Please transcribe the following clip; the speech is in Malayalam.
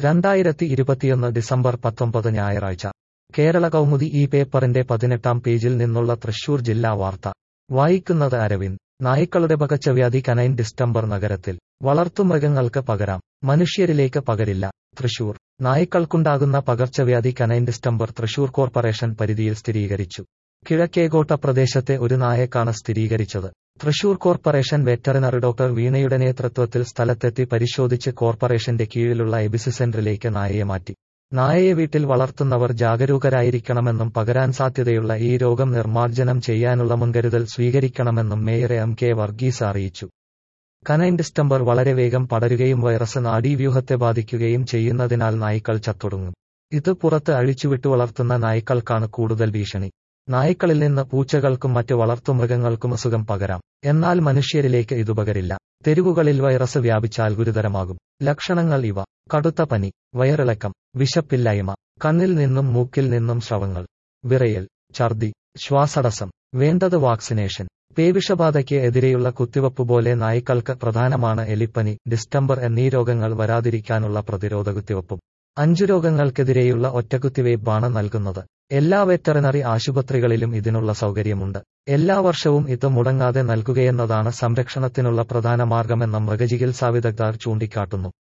രണ്ടായിരത്തി ഇരുപത്തിയൊന്ന് ഡിസംബർ പത്തൊമ്പത് ഞായറാഴ്ച കേരള കൗമുദി ഈ പേപ്പറിന്റെ പതിനെട്ടാം പേജിൽ നിന്നുള്ള തൃശൂർ ജില്ലാ വാർത്ത വായിക്കുന്നത് അരവിന്ദ് നായ്ക്കളുടെ പകർച്ചവ്യാധി കനൈൻ ഡിസ്റ്റംബർ നഗരത്തിൽ വളർത്തുമൃഗങ്ങൾക്ക് പകരാം മനുഷ്യരിലേക്ക് പകരില്ല തൃശൂർ നായ്ക്കൾക്കുണ്ടാകുന്ന പകർച്ചവ്യാധി കനൈൻ ഡിസ്റ്റംബർ തൃശൂർ കോർപ്പറേഷൻ പരിധിയിൽ സ്ഥിരീകരിച്ചു കിഴക്കേകോട്ട പ്രദേശത്തെ ഒരു നായക്കാണ് സ്ഥിരീകരിച്ചത് തൃശൂർ കോർപ്പറേഷൻ വെറ്ററിനറി ഡോക്ടർ വീണയുടെ നേതൃത്വത്തിൽ സ്ഥലത്തെത്തി പരിശോധിച്ച് കോർപ്പറേഷന്റെ കീഴിലുള്ള എബിസി സെന്ററിലേക്ക് നായയെ മാറ്റി നായയെ വീട്ടിൽ വളർത്തുന്നവർ ജാഗരൂകരായിരിക്കണമെന്നും പകരാൻ സാധ്യതയുള്ള ഈ രോഗം നിർമ്മാർജ്ജനം ചെയ്യാനുള്ള മുൻകരുതൽ സ്വീകരിക്കണമെന്നും മേയർ എം കെ വർഗീസ് അറിയിച്ചു കനൈൻ ഡിസ്റ്റംബർ വളരെ വേഗം പടരുകയും വൈറസ് നാഡീവ്യൂഹത്തെ ബാധിക്കുകയും ചെയ്യുന്നതിനാൽ നായ്ക്കൾ ചത്തൊടുങ്ങും ഇത് പുറത്ത് അഴിച്ചുവിട്ടു വളർത്തുന്ന നായ്ക്കൾക്കാണ് കൂടുതൽ ഭീഷണി നായ്ക്കളിൽ നിന്ന് പൂച്ചകൾക്കും മറ്റ് വളർത്തുമൃഗങ്ങൾക്കും അസുഖം പകരാം എന്നാൽ മനുഷ്യരിലേക്ക് ഇതുപകരില്ല തെരുവുകളിൽ വൈറസ് വ്യാപിച്ചാൽ ഗുരുതരമാകും ലക്ഷണങ്ങൾ ഇവ കടുത്ത പനി വയറിളക്കം വിശപ്പില്ലായ്മ കണ്ണിൽ നിന്നും മൂക്കിൽ നിന്നും സ്രവങ്ങൾ വിറയൽ ഛർദി ശ്വാസടസം വേണ്ടത് വാക്സിനേഷൻ പേവിഷബാധയ്ക്ക് എതിരെയുള്ള കുത്തിവയ്പ് പോലെ നായ്ക്കൾക്ക് പ്രധാനമാണ് എലിപ്പനി ഡിസ്റ്റംബർ എന്നീ രോഗങ്ങൾ വരാതിരിക്കാനുള്ള പ്രതിരോധ കുത്തിവയ്പും അഞ്ചു രോഗങ്ങൾക്കെതിരെയുള്ള ഒറ്റക്കുത്തിവയ്പ്പാണ് നൽകുന്നത് എല്ലാ വെറ്ററിനറി ആശുപത്രികളിലും ഇതിനുള്ള സൗകര്യമുണ്ട് എല്ലാ വർഷവും ഇത് മുടങ്ങാതെ നൽകുകയെന്നതാണ് സംരക്ഷണത്തിനുള്ള പ്രധാന മാർഗമെന്ന് മൃഗചികിത്സാ വിദഗ്ധർ ചൂണ്ടിക്കാട്ടുന്നു